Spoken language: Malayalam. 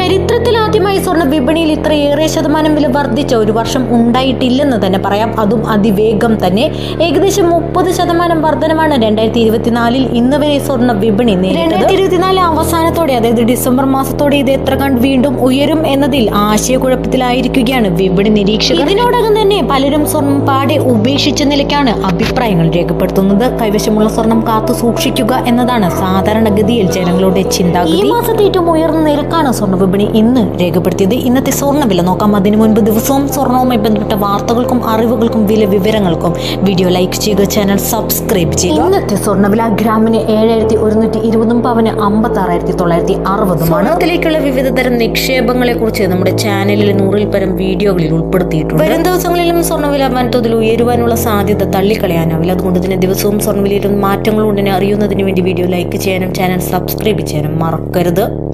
ചരിത്രത്തിലാദ്യമായി സ്വർണ്ണ വിപണിയിൽ ഇത്രയേറെ ശതമാനം വില വർദ്ധിച്ച ഒരു വർഷം ഉണ്ടായിട്ടില്ലെന്ന് തന്നെ പറയാം അതും അതിവേഗം തന്നെ ഏകദേശം മുപ്പത് ശതമാനം വർധനമാണ് രണ്ടായിരത്തി ഇരുപത്തിനാലിൽ ഇന്ന് വരെ സ്വർണ്ണ വിപണി രണ്ടായിരത്തി ഇരുപത്തിനാല് അവസാനത്തോടെ അതായത് ഡിസംബർ മാസത്തോടെ ഇത് എത്ര കണ്ട് വീണ്ടും ഉയരും എന്നതിൽ ആശയക്കുഴപ്പത്തിലായിരിക്കുകയാണ് വിപണി നിരീക്ഷകർ ഇതിനോടകം തന്നെ പലരും സ്വർണം പാടെ ഉപേക്ഷിച്ച നിലയ്ക്കാണ് അഭിപ്രായങ്ങൾ രേഖപ്പെടുത്തുന്നത് കൈവശമുള്ള സ്വർണം കാത്തു സൂക്ഷിക്കുക എന്നതാണ് സാധാരണഗതിയിൽ ജനങ്ങളുടെ ചിന്താഗതി ഈ മാസത്തെ ഏറ്റവും ഉയർന്ന നിരക്കാണ് സ്വർണ്ണ വിപണി ഇന്ന് രേഖപ്പെടുത്തിയത് ഇന്നത്തെ സ്വർണ്ണ വില നോക്കാം അതിനു മുൻപ് ദിവസവും സ്വർണവുമായി ബന്ധപ്പെട്ട വാർത്തകൾക്കും അറിവുകൾക്കും വില വിവരങ്ങൾക്കും വീഡിയോ ലൈക്ക് ചെയ്യുക ചാനൽ സബ്സ്ക്രൈബ് ചെയ്യുക ഇന്നത്തെ സ്വർണ്ണവില ഗ്രാമിന് ഏഴായിരത്തി ഒരുന്നൂറ്റി ഇരുപതും പവന് അമ്പത്തി ആറായിരത്തി തൊള്ളായിരത്തി അറുപതുമാണ് അതിലേക്കുള്ള വിവിധ തരം നിക്ഷേപങ്ങളെ കുറിച്ച് നമ്മുടെ ചാനലിൽ നൂറിൽ പരം വീഡിയോകളിൽ ഉൾപ്പെടുത്തിയിട്ടുണ്ട് വരും ദിവസങ്ങളിലും സ്വർണ്ണവില വൻതോതിൽ ഉയരുവാനുള്ള സാധ്യത തള്ളിക്കളയാനാവില്ല അതുകൊണ്ട് തന്നെ ദിവസവും സ്വർണ്ണവിലയിലും മാറ്റങ്ങൾ ഉണ്ടെന്ന് അറിയുന്നതിന് വേണ്ടി വീഡിയോ ലൈക്ക് ചെയ്യാനും ചാനൽ സബ്സ്ക്രൈബ് ചെയ്യാനും മറക്കരുത്